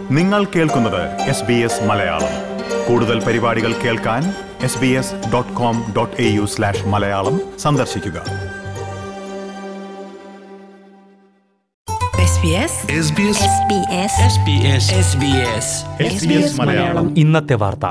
നിങ്ങൾ കേൾക്കുന്നത് S B S Malayalam കൂടുതൽ പരിപാടികൾ കേൾക്കാൻ S B S dot com dot A U slash Malayalam സന്ദർശിക്കുക SBS SBS SBS SBS SBS SBS Malayalam ഇന്നത്തെ വാർത്ത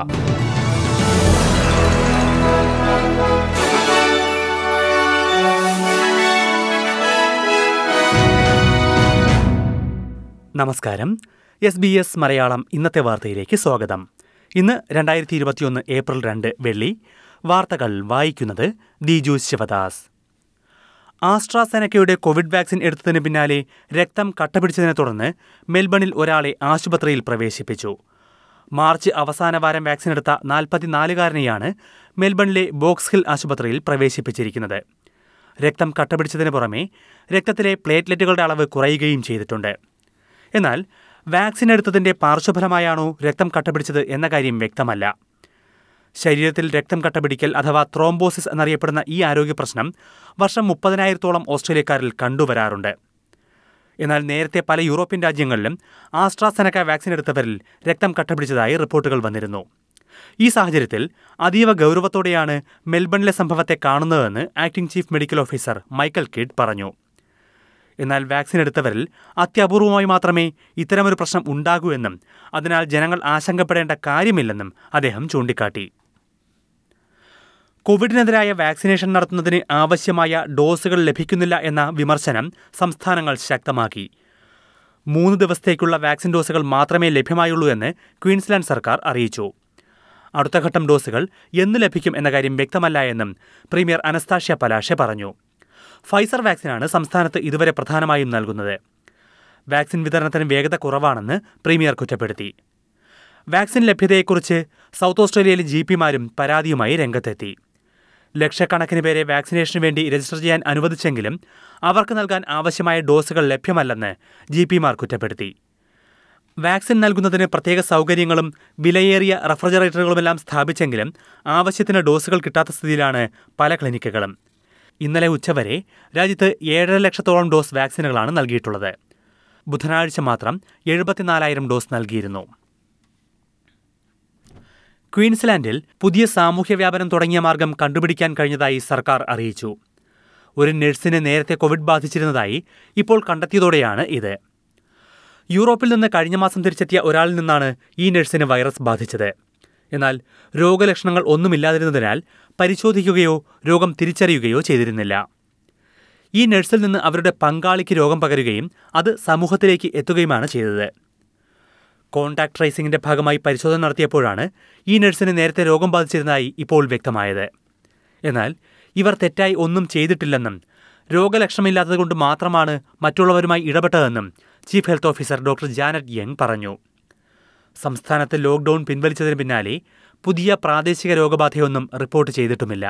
നമസ്കാരം എസ് ബി എസ് മലയാളം ഇന്നത്തെ വാർത്തയിലേക്ക് സ്വാഗതം ഇന്ന് രണ്ടായിരത്തി ഇരുപത്തിയൊന്ന് ഏപ്രിൽ രണ്ട് വെള്ളി വാർത്തകൾ വായിക്കുന്നത് ദിജു ശിവദാസ് ആസ്ട്രാസെനക്കയുടെ കോവിഡ് വാക്സിൻ എടുത്തതിന് പിന്നാലെ രക്തം കട്ടപിടിച്ചതിനെ തുടർന്ന് മെൽബണിൽ ഒരാളെ ആശുപത്രിയിൽ പ്രവേശിപ്പിച്ചു മാർച്ച് അവസാന വാരം വാക്സിൻ എടുത്ത നാൽപ്പത്തിനാലുകാരനെയാണ് മെൽബണിലെ ബോക്സ് ഹിൽ ആശുപത്രിയിൽ പ്രവേശിപ്പിച്ചിരിക്കുന്നത് രക്തം കട്ടപിടിച്ചതിന് പുറമെ രക്തത്തിലെ പ്ലേറ്റ്ലെറ്റുകളുടെ അളവ് കുറയുകയും ചെയ്തിട്ടുണ്ട് എന്നാൽ വാക്സിൻ എടുത്തതിന്റെ പാർശ്വഫലമായാണോ രക്തം കട്ടപിടിച്ചത് എന്ന കാര്യം വ്യക്തമല്ല ശരീരത്തിൽ രക്തം കട്ടപിടിക്കൽ അഥവാ ത്രോംബോസിസ് എന്നറിയപ്പെടുന്ന ഈ ആരോഗ്യ പ്രശ്നം വർഷം മുപ്പതിനായിരത്തോളം ഓസ്ട്രേലിയക്കാരിൽ കണ്ടുവരാറുണ്ട് എന്നാൽ നേരത്തെ പല യൂറോപ്യൻ രാജ്യങ്ങളിലും ആസ്ട്രാസെനക്ക വാക്സിൻ എടുത്തവരിൽ രക്തം കട്ടപിടിച്ചതായി റിപ്പോർട്ടുകൾ വന്നിരുന്നു ഈ സാഹചര്യത്തിൽ അതീവ ഗൗരവത്തോടെയാണ് മെൽബണിലെ സംഭവത്തെ കാണുന്നതെന്ന് acting chief medical officer Michael Kidd പറഞ്ഞു എന്നാൽ വാക്സിൻ എടുത്തവരിൽ അത്യപൂർവമായി മാത്രമേ ഇത്തരമൊരു പ്രശ്നം ഉണ്ടാകൂ എന്നും അതിനാൽ ജനങ്ങൾ ആശങ്കപ്പെടേണ്ട കാര്യമില്ലെന്നും അദ്ദേഹം ചൂണ്ടിക്കാട്ടി കോവിഡിനെതിരായ വാക്സിനേഷൻ നടത്തുന്നതിന് ആവശ്യമായ ഡോസുകൾ ലഭിക്കുന്നില്ല എന്ന വിമർശനം സംസ്ഥാനങ്ങൾ ശക്തമാക്കി മൂന്ന് ദിവസത്തേക്കുള്ള വാക്സിൻ ഡോസുകൾ മാത്രമേ ലഭ്യമായുള്ളൂ എന്ന് ക്വീൻസ്ലാൻഡ് സർക്കാർ അറിയിച്ചു അടുത്ത ഘട്ടം ഡോസുകൾ എന്ന് ലഭിക്കും എന്ന കാര്യം വ്യക്തമല്ല എന്നും പ്രീമിയർ അനസ്താഷ്യ പലാഷെ പറഞ്ഞു ഫൈസർ വാക്സിനാണ് സംസ്ഥാനത്ത് ഇതുവരെ പ്രധാനമായും നൽകുന്നത് വാക്സിൻ വിതരണത്തിന് വേഗത കുറവാണെന്ന് പ്രീമിയർ കുറ്റപ്പെടുത്തി വാക്സിൻ ലഭ്യതയെക്കുറിച്ച് സൗത്ത് ഓസ്ട്രേലിയയിലെ ജി പിമാരും പരാതിയുമായി രംഗത്തെത്തി ലക്ഷക്കണക്കിന് പേരെ വാക്സിനേഷന് വേണ്ടി രജിസ്റ്റർ ചെയ്യാൻ അനുവദിച്ചെങ്കിലും അവർക്ക് നൽകാൻ ആവശ്യമായ ഡോസുകൾ ലഭ്യമല്ലെന്ന് ജി പിമാർ കുറ്റപ്പെടുത്തി വാക്സിൻ നൽകുന്നതിന് പ്രത്യേക സൗകര്യങ്ങളും വിലയേറിയ റെഫ്രിജറേറ്ററുകളുമെല്ലാം സ്ഥാപിച്ചെങ്കിലും ആവശ്യത്തിന് ഡോസുകൾ കിട്ടാത്ത സ്ഥിതിയിലാണ് പല ക്ലിനിക്കുകളും ഇന്നലെ ഉച്ചവരെ രാജ്യത്ത് ഏഴര ലക്ഷത്തോളം ഡോസ് വാക്സിനുകളാണ് നൽകിയിട്ടുള്ളത് ബുധനാഴ്ച മാത്രം എഴുപത്തിനാലായിരം ഡോസ് നൽകിയിരുന്നു ക്വീൻസ്ലാൻഡിൽ പുതിയ സാമൂഹ്യ വ്യാപനം തുടങ്ങിയ മാർഗം കണ്ടുപിടിക്കാൻ കഴിഞ്ഞതായി സർക്കാർ അറിയിച്ചു ഒരു നഴ്സിന് നേരത്തെ കോവിഡ് ബാധിച്ചിരുന്നതായി ഇപ്പോൾ കണ്ടെത്തിയതോടെയാണ് ഇത് യൂറോപ്പിൽ നിന്ന് കഴിഞ്ഞ മാസം തിരിച്ചെത്തിയ ഒരാളിൽ നിന്നാണ് ഈ നഴ്സിന് വൈറസ് ബാധിച്ചത് എന്നാൽ രോഗലക്ഷണങ്ങൾ ഒന്നുമില്ലാതിരുന്നതിനാൽ പരിശോധിക്കുകയോ രോഗം തിരിച്ചറിയുകയോ ചെയ്തിരുന്നില്ല ഈ നഴ്സിൽ നിന്ന് അവരുടെ പങ്കാളിക്ക് രോഗം പകരുകയും അത് സമൂഹത്തിലേക്ക് എത്തുകയുമാണ് ചെയ്തത് കോൺടാക്ട് ട്രേസിംഗിന്റെ ഭാഗമായി പരിശോധന നടത്തിയപ്പോഴാണ് ഈ നഴ്സിന് നേരത്തെ രോഗം ബാധിച്ചിരുന്നതായി ഇപ്പോൾ വ്യക്തമായത് എന്നാൽ ഇവർ തെറ്റായി ഒന്നും ചെയ്തിട്ടില്ലെന്നും രോഗലക്ഷണമില്ലാത്തതുകൊണ്ട് മാത്രമാണ് മറ്റുള്ളവരുമായി ഇടപെട്ടതെന്നും chief health officer doctor Jeanette Young പറഞ്ഞു സംസ്ഥാനത്ത് ലോക്ഡൌൺ പിൻവലിച്ചതിന് പിന്നാലെ പുതിയ പ്രാദേശിക രോഗബാധയൊന്നും റിപ്പോർട്ട് ചെയ്തിട്ടുമില്ല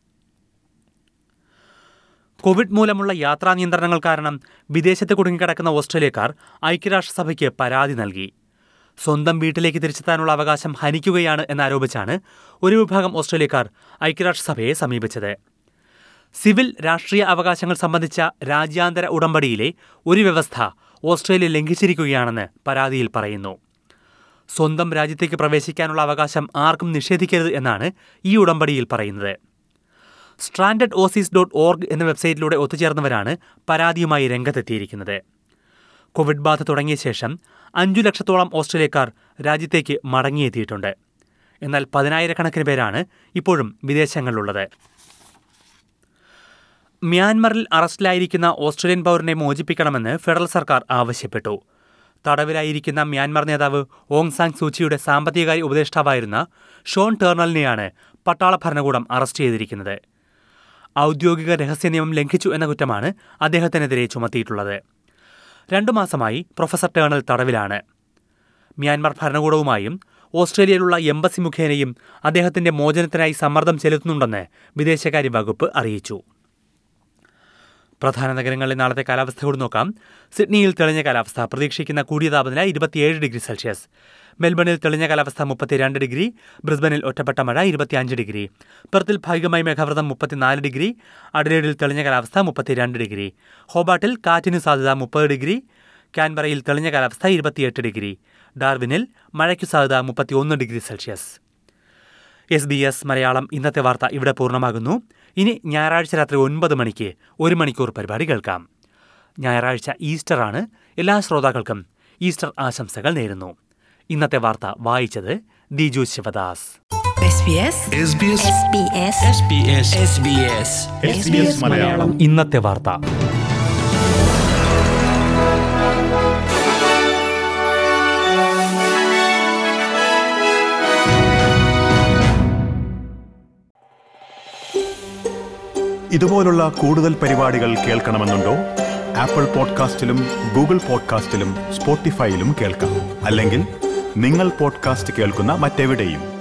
കോവിഡ് മൂലമുള്ള യാത്രാ നിയന്ത്രണങ്ങൾ കാരണം വിദേശത്ത് കുടുങ്ങിക്കിടക്കുന്ന ഓസ്ട്രേലിയക്കാർ ഐക്യരാഷ്ട്രസഭയ്ക്ക് പരാതി നൽകി സ്വന്തം വീട്ടിലേക്ക് തിരിച്ചെത്താനുള്ള അവകാശം ഹനിക്കുകയാണ് എന്നാരോപിച്ചാണ് ഒരു വിഭാഗം ഓസ്ട്രേലിയക്കാർ ഐക്യരാഷ്ട്രസഭയെ സമീപിച്ചത് സിവിൽ രാഷ്ട്രീയ അവകാശങ്ങൾ സംബന്ധിച്ച രാജ്യാന്തര ഉടമ്പടിയിലെ ഒരു വ്യവസ്ഥ ഓസ്ട്രേലിയ ലംഘിച്ചിരിക്കുകയാണെന്ന് പരാതിയിൽ പറയുന്നു സ്വന്തം രാജ്യത്തേക്ക് പ്രവേശിക്കാനുള്ള അവകാശം ആർക്കും നിഷേധിക്കരുത് എന്നാണ് ഈ ഉടമ്പടിയിൽ പറയുന്നത് സ്ട്രാൻഡഡ് ഓസീസ് ഡോട്ട് ഓർഗ് എന്ന വെബ്സൈറ്റിലൂടെ ഒത്തുചേർന്നവരാണ് പരാതിയുമായി രംഗത്തെത്തിയിരിക്കുന്നത് കോവിഡ് ബാധ തുടങ്ങിയ ശേഷം അഞ്ചു ലക്ഷത്തോളം ഓസ്ട്രേലിയക്കാർ രാജ്യത്തേക്ക് മടങ്ങിയെത്തിയിട്ടുണ്ട് എന്നാൽ പതിനായിരക്കണക്കിന് പേരാണ് ഇപ്പോഴും വിദേശങ്ങളിലുള്ളത് മ്യാൻമറിൽ അറസ്റ്റിലായിരിക്കുന്ന ഓസ്ട്രേലിയൻ പൗരനെ മോചിപ്പിക്കണമെന്ന് ഫെഡറൽ സർക്കാർ ആവശ്യപ്പെട്ടു തടവിലായിരിക്കുന്ന മ്യാൻമർ നേതാവ് ഓങ് സാങ് സൂചിയുടെ സാമ്പത്തികകാര്യ ഉപദേഷ്ടാവായിരുന്ന ഷോൺ ടേർണലിനെയാണ് പട്ടാള ഭരണകൂടം അറസ്റ്റ് ചെയ്തിരിക്കുന്നത് ഔദ്യോഗിക രഹസ്യ നിയമം ലംഘിച്ചു എന്ന കുറ്റമാണ് അദ്ദേഹത്തിനെതിരെ ചുമത്തിയിട്ടുള്ളത് രണ്ടു മാസമായി പ്രൊഫസർ ടേണൽ തടവിലാണ് മ്യാൻമർ ഭരണകൂടവുമായും ഓസ്ട്രേലിയയിലുള്ള എംബസി മുഖേനയും അദ്ദേഹത്തിന്റെ മോചനത്തിനായി സമ്മർദ്ദം ചെലുത്തുന്നുണ്ടെന്ന് വിദേശകാര്യ വകുപ്പ് അറിയിച്ചു പ്രധാന നഗരങ്ങളിലെ നാളത്തെ കാലാവസ്ഥ കൂടി നോക്കാം സിഡ്നിയിൽ തെളിഞ്ഞ കാലാവസ്ഥ പ്രതീക്ഷിക്കുന്ന കൂടിയ താപനില ഇരുപത്തിയേഴ് ഡിഗ്രി സെൽഷ്യസ് മെൽബണിൽ തെളിഞ്ഞ കാലാവസ്ഥ മുപ്പത്തിരണ്ട് ഡിഗ്രി ബ്രിസ്ബനിൽ ഒറ്റപ്പെട്ട മഴ ഇരുപത്തിയഞ്ച് ഡിഗ്രി പെർത്തിൽ ഭാഗികമായി മേഘാവൃതം മുപ്പത്തിനാല് ഡിഗ്രി അഡലേഡിൽ തെളിഞ്ഞ കാലാവസ്ഥ മുപ്പത്തിരണ്ട് ഡിഗ്രി ഹോബാട്ടിൽ കാറ്റിന് സാധ്യത മുപ്പത് ഡിഗ്രി കാൻബറയിൽ തെളിഞ്ഞ കാലാവസ്ഥ ഇരുപത്തിയെട്ട് ഡിഗ്രി ഡാർവിനിൽ മഴയ്ക്കു സാധ്യത മുപ്പത്തിയൊന്ന് degree Celsius S B S Malayalam ഇന്നത്തെ വാർത്ത ഇവിടെ പൂർണ്ണമാകുന്നു ഇനി ഞായറാഴ്ച രാത്രി ഒൻപത് മണിക്ക് ഒരു മണിക്കൂർ പരിപാടി കേൾക്കാം ഞായറാഴ്ച ഈസ്റ്റർ ആണ് എല്ലാ ശ്രോതാക്കൾക്കും ഈസ്റ്റർ ആശംസകൾ നേരുന്നു ഇന്നത്തെ വാർത്ത വായിച്ചത് Diju Sivadas SBS SBS SBS SBS SBS SBS Malayalam ഇന്നത്തെ വാർത്ത ഇതുപോലുള്ള കൂടുതൽ പരിപാടികൾ കേൾക്കണമെന്നുണ്ടോ ആപ്പിൾ പോഡ്കാസ്റ്റിലും ഗൂഗിൾ പോഡ്കാസ്റ്റിലും സ്പോട്ടിഫൈയിലും കേൾക്കാം അല്ലെങ്കിൽ നിങ്ങൾ പോഡ്കാസ്റ്റ് കേൾക്കുന്ന മറ്റെവിടെയും